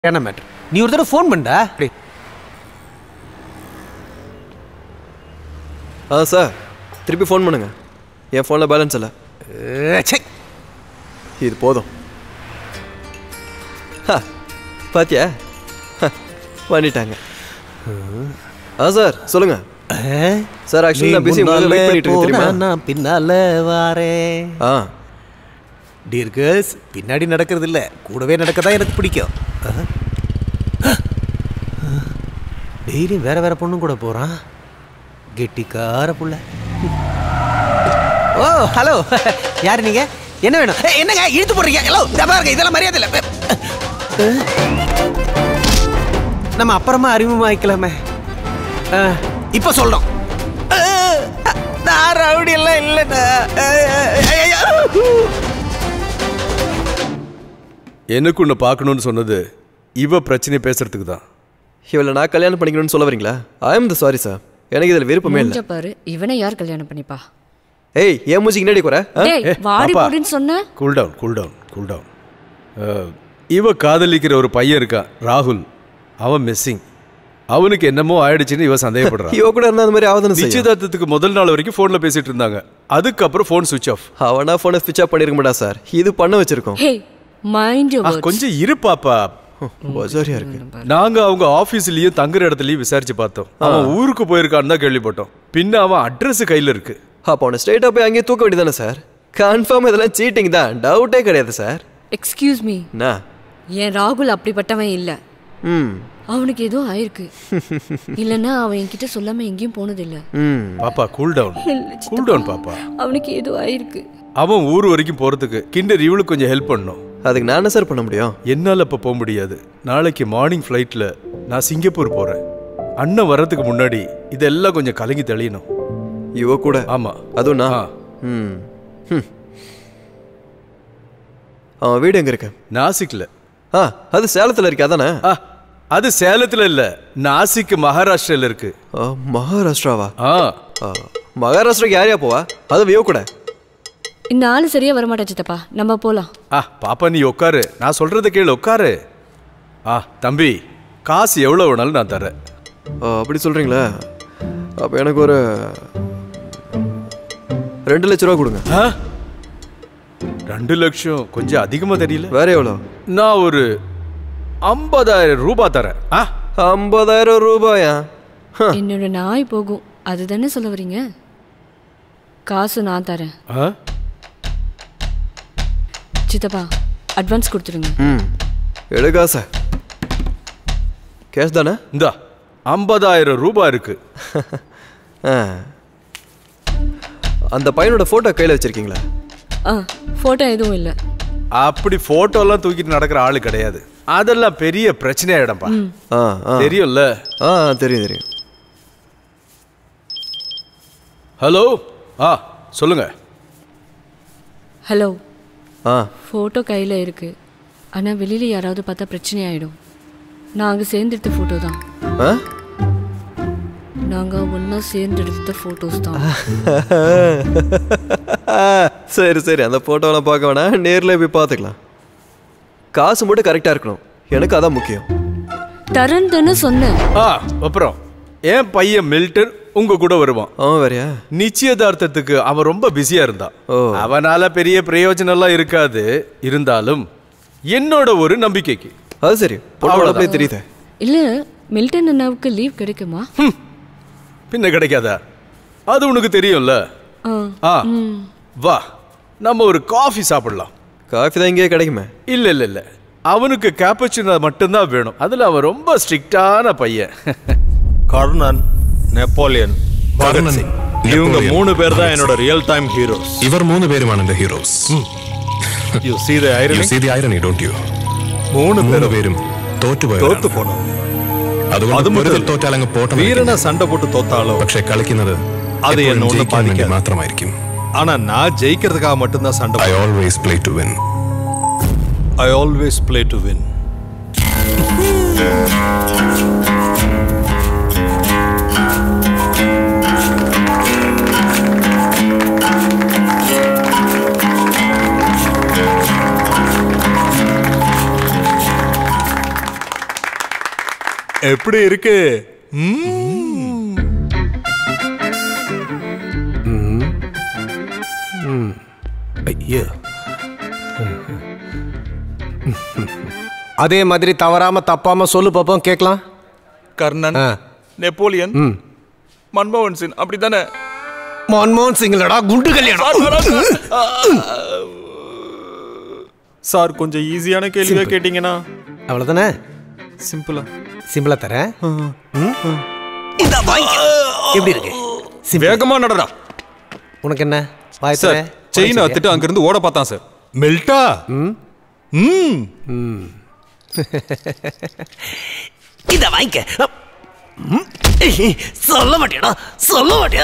என்ன மேட்ரு நீ ஒரு தடவை ஃபோன் பண்ணா ஆ சார் திருப்பி ஃபோன் பண்ணுங்க என் ஃபோனில் பேலன்ஸ் இல்லை சே இது போதும் ஹ, பாத்தியா ஹ, பண்ணிட்டாங்க ஆ சார் சொல்லுங்க சார் ஆக்சுவலி நான் பிஸி வெயிட் பண்ணிட்டு இருக்கேன் தெரியுமா நான் பின்னால வாரேன் ஆ டியர் கேர்ள்ஸ் பின்னாடி நடக்கிறது இல்ல கூடவே நடக்க தான் எனக்கு பிடிக்கும் டெய்லியும் வேற வேற பொண்ணும் கூட போறான் கெட்டிக்கார புள்ள ஓ ஹலோ யார் நீங்க என்ன வேணும் ஏய், என்னங்க இழுத்து போடுறீங்க ஹலோ பாருங்க இதெல்லாம் மரியாதை இல்லை நம்ம அப்புறமா அறிமுகமாக்கலாமே அஹ், இப்ப சொல்றோம் அஹ், நான் ரவுடி எல்லாம் இல்லைண்ணா அஹ், ஐயையோ. எனக்கு ஒன்று பார்க்கணும்னு சொன்னது இவ பிரச்சனை பேசுறதுக்கு தான் இவளை நான் கல்யாணம் பண்ணிக்கணும்னு சொல்ல வரீங்களா I am the sorry sir எனக்கு இதில் விருப்பமே இல்லை மூஞ்ச பாரு இவனை யார் கல்யாணம் பண்ணிப்பா ஏய் என் மூஞ்சிக்கு என்னடி குறை ஆ? டேய் ஏ, வாடி பாப்பா. போடுன்னு சொன்ன cool down cool down cool down இவ காதலிக்கிற ஒரு பையன் இருக்கான் ராகுல் அவன் மிஸ்ஸிங் அவனுக்கு என்னமோ ஆயிடுச்சுன்னு இவ சந்தேகப்படுறான் இவ கூட இருந்தா அந்த மாதிரி ஆகுதுன்னு செய்யும் நிச்சயதார்த்தத்துக்கு முதல் நாள் வரைக்கும் ஃபோன்ல பேசிட்டு இருந்தாங்க அதுக்கப்புறம் ஃபோன் சுவிச் ஆஃப் அவனா ஃபோனை ஸ்விட்ச் ஆஃப் பண்ணிருக்க மாட்டா சார் இது பண்ண வச்சிருக்கோம் ஹே மைண்ட் யூ கொஞ்சம் இரு பாப்பா பஜாரியா இருக்கு நாங்க அவங்க ஆபீஸ்லயும் தங்குற இடத்துலயும் விசாரிச்சு பார்த்தோம் அவன் ஊருக்கு போயிருக்கான்னு தான் கேள்விப்பட்டோம் பின்ன அவன் அட்ரஸ் கையில இருக்கு அப்போ அவனை ஸ்ட்ரைட்டாக போய் அங்கேயே தூக்க வேண்டியதானே சார் கன்ஃபார்ம் இதெல்லாம் சீட்டிங் தான் டவுட்டே கிடையாது சார் எக்ஸ்கியூஸ் மீ என்ன என் ராகுல் அப்படிப்பட்டவன் இல்ல ம் அவனுக்கு ஏதோ ஆயிருக்கு இல்லைன்னா அவன் என்கிட்ட சொல்லாம எங்கேயும் போனது இல்ல ம் பாப்பா கூல் டவுன் கூல் டவுன் பாப்பா அவனுக்கு ஏதோ ஆயிருக்கு அவன் ஊர் வரைக்கும் போறதுக்கு கிண்டர் இவளுக்கு கொஞ்சம் ஹெல்ப் பண்ணும் அதுக்கு நான் என்ன சார் பண்ண முடியும் என்னால் இப்போ போக முடியாது நாளைக்கு மார்னிங் ஃப்ளைட்டில் நான் சிங்கப்பூர் போகிறேன் அண்ணன் வர்றதுக்கு முன்னாடி இதெல்லாம் கொஞ்சம் கலங்கி தெளியணும் இவ கூட ஆமாம் அதுவும் நான் ஆ. ம் ம். அவன் வீடு எங்க இருக்கு நாசிக்கில் ஆ அது சேலத்தில் இருக்கு அதானே ஆ அது சேலத்தில் இல்லை நாசிக் மகாராஷ்டிரால இருக்கு ஆ, மகாராஷ்டிராவா ஆ ஆ, மகாராஷ்டிராக்கு யார் யார் போவா அது வியோ கூட இந்த ஆளு சரியா வரமாட்டா சித்தப்பா நம்ம போலாம் ஆ பாப்பா நீ உட்காரு நான் சொல்கிறத கேளு உட்காரு ஆ தம்பி காசு எவ்வளோ வேணாலும் நான் தரேன் ஆ, அப்படி சொல்றீங்களா அப்போ எனக்கு ஒரு ரெண்டு லட்ச ரூபா கொடுங்க ஆ ரெண்டு லட்சம் கொஞ்சம் அதிகமாக தெரியல வேற எவ்வளோ நான் ஒரு ஐம்பதாயிரம் ரூபாய் தரேன் ஆ ஐம்பதாயிரம் ரூபாயா ஹ, என்னோட நாய் போகும் அதுதானே சொல்ல வரீங்க காசு நான் தரேன் ஆ சித்தப்பா அட்வான்ஸ் கொடுத்துருங்க ம் எடுக்கா சார் கேஷ் தானே இந்தா ஐம்பதாயிரம் ரூபாய் இருக்கு ஆ அந்த பையனோட ஃபோட்டோ கையில் வச்சிருக்கீங்களா ஆ ஃபோட்டோ எதுவும் இல்லை அப்படி போட்டோலாம் தூக்கிட்டு நடக்கிற ஆளு கிடையாது அதெல்லாம் பெரிய பிரச்சனையாயிடம்பா ஆ ஆ தெரியும்ல ஆ தெரியும் தெரியும் ஹலோ ஆ சொல்லுங்க ஹலோ ஆ ஃபோட்டோ கையில் இருக்கு ஆனால் வெளியில் யாராவது பார்த்தா பிரச்சனை ஆயிடும் நாங்கள் சேர்ந்தெடுத்த ஃபோட்டோ தான் ஆ நாங்கள் ஒன்றா சேர்ந்தெடுத்த ஃபோட்டோஸ் தான் சரி சரி அந்த ஃபோட்டோலாம் பார்க்க வேணாம் நேரில் போய் பார்த்துக்கலாம் காசு மட்டும் கரெக்டாக இருக்கணும் எனக்கு அதான் முக்கியம் தரேன் தானே சொன்னேன் ஆ அப்புறம் என் பையன் மில்டன் உங்க கூட வருவான் அவன் வேறையா நிச்சயதார்த்தத்துக்கு அவன் ரொம்ப பிஸியா இருந்தான் ஓ. அவனால பெரிய பிரயோஜனம் எல்லாம் இருக்காது இருந்தாலும் என்னோட ஒரு நம்பிக்கைக்கு அது சரி பொண்ணோட அப்படியே தெரியுது இல்லை மில்டன் அண்ணாவுக்கு லீவ் கிடைக்குமா ஹம். பின்ன கிடைக்காதா அது உனக்கு தெரியும்ல ஆ ஆ வா நம்ம ஒரு காஃபி சாப்பிடலாம் காஃபி தான் இங்கேயே கிடைக்குமே இல்ல இல்ல இல்ல அவனுக்கு கேப்பச்சினோ மட்டும்தான் வேணும் அதுல அவன் ரொம்ப ஸ்ட்ரிக்டான பையன் கர்ணன் நெப்போலியன் பகத்சிங் இவங்க மூணு பேர் தான் என்னோட ரியல் டைம் ஹீரோஸ் ഇവർ മൂന്ന് പേരുമാണ് എന്റെ heroes you see the You irony see the irony, don't you? മൂന്ന് മൂന്ന് പേരും പേരും തോറ്റുപോയവരാണ് തോത്തു പോണം അതുകൊണ്ട് അത് മുതൽ വെറുതെ തോറ്റാൽ അങ്ങ് പോട്ടെ വീരനെ സണ്ട പോട്ട് തോத்தாலோ പക്ഷെ കളിക്കുന്നത് അത് എപ്പോഴും എന്നെ ഒന്നും ജയിക്കാൻ വേണ്ടി ബാധിക്കാതെ. മാത്രമായിരിക്കും ஆனா நான் ஜெயிக்கிறதுக்காக மட்டும்தான் சண்டை I always play to win I always play to win எப்படி இருக்கு ம்ம். ஐயோ அதே மாதிரி தவறாம தப்பாம சொல்லு பாப்போம் கேட்கலாம் கர்ணன் ஆ. நெப்போலியன் மன்மோகன் சிங் அப்படித்தானே மன்மோகன் சிங்களடா குண்டு கல்யாணம் சார் கொஞ்சம் ஈஸியான கேள்வியா கேட்டீங்கன்னா அவ்வளோதானே சிம்பிளா சிம்பிளா தரேன் ம்? இந்தா வாங்கிக்க. எப்படி இருக்கு Simple. வேகமா நடடா உனக்கு என்ன வாய் சார் தர. செயின் உனக்கு அத்துட்டு அங்கிருந்து ஓட பார்த்தான் சார் மெல்டா ம் இத வாங்கிக்க ம். சொல்ல மாட்டியாடா சொல்ல மாட்டியா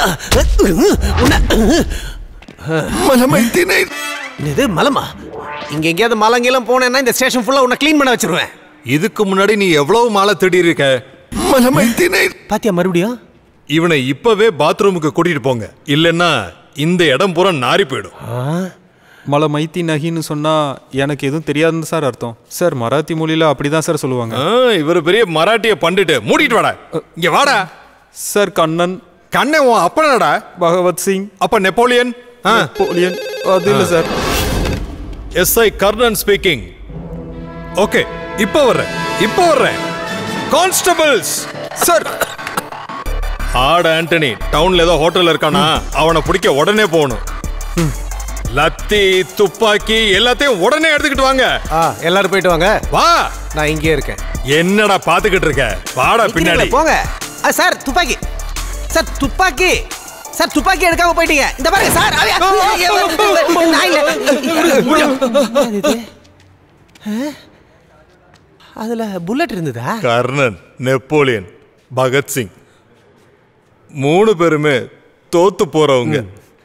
மலமை திணை இது மலமா இங்க எங்கேயாவது மலங்கெல்லாம் போனேன்னா இந்த ஸ்டேஷன் ஃபுல்லா உன்னை க்ளீன் பண்ண வச்சிருவேன் இதுக்கு முன்னாடி நீ எவ்வளவு மாலை தேடி இருக்க மலமை திணை பாத்தியா மறுபடியும் இவனை இப்பவே பாத்ரூமுக்கு கூட்டிட்டு போங்க இல்லைன்னா இந்த இடம் பூரா நாரி போயிடும் மலை மைத்தி நகின்னு சொன்னா எனக்கு எதுவும் தெரியாதுன்னு சார் அர்த்தம் சார் மராத்தி மொழியில அப்படிதான் சார் சொல்லுவாங்க ஆ, இவர் பெரிய மராட்டிய பண்டிட்டு மூடிட்டு வாடா இங்க வாடா சார் கண்ணன் கண்ணே உன் அப்பனடா பகவத் சிங் அப்ப நெப்போலியன் நெப்போலியன் அது இல்ல sir SI Karnan speaking okay இப்போ வர்றேன் இப்போ வர்றேன் கான்ஸ்டபிள்ஸ் சார் ஆட் ஆண்டனி டவுன்ல ஏதோ ஹோட்டல் இருக்கானா அவனை பிடிக்க உடனே போகணும் லத்தி துப்பாக்கி எல்லாத்தையும் உடனே எடுத்துக்கிட்டு வாங்க ஆ எல்லாரும் போயிட்டு வாங்க வா நான் இங்கே இருக்கேன் என்னடா பாத்துக்கிட்டு இருக்க வாடா பின்னாடி நிக்கிறீங்களா? போங்க ஆ, சார் துப்பாக்கி சார் துப்பாக்கி சார் துப்பாக்கி எடுக்காம போயிட்டீங்க இந்த பாருங்க சார் ஐயா, ஐயா, நான் இல்ல. என்னது இது? ஆ? அதுல புல்லட் இருந்ததா கர்ணன் நெப்போலியன் பகத்சிங் மூணு பேருமே தோத்து போறவங்க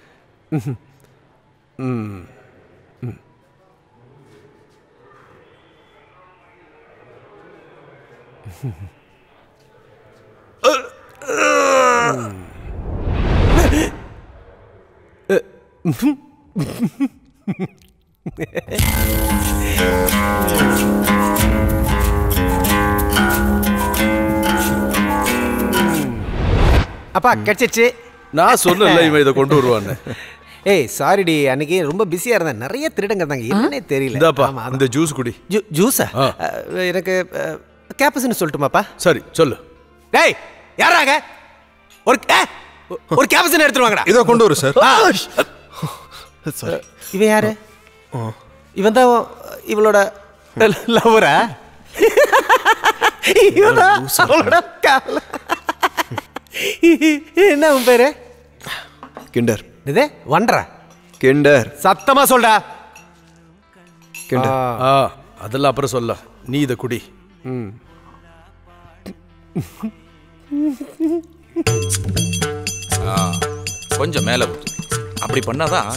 அப்பா கிடைச்சிச்சு நான் சொன்னல இவன் இதை கொண்டு வருவான்னு ஏய் சாரிடி அன்னைக்கு ரொம்ப பிஸியா இருந்தேன் நிறைய திருடங்க இருந்தாங்க என்னன்னே தெரியல இந்தாப்பா ஆமா, அதான். இந்த ஜூஸ் குடி ஜூ- ஜூஸா ஆ. அஹ், எனக்கு கேப்பஸ்ன்னு சொல்லட்டுமாப்பா சரி சொல்லு டேய் யாராங்க ஒரு ஏ, ஒரு கேப்பஸ்ன்னு எடுத்துருவாங்கடா இதோ கொண்டு வரு சார் இவன் யாரு இவன் தான் இவளோட லவரா இவன் தான் அவளோட கால என்ன உன் பேரு கிண்டர் இது வண்டரா கிண்டர் சத்தமா சொல்டா கிண்டர் ஆ அதெல்லாம் அப்புறம் சொல்ல நீ இதை குடி கொஞ்சம் மேலே அப்படி பண்ணாதான்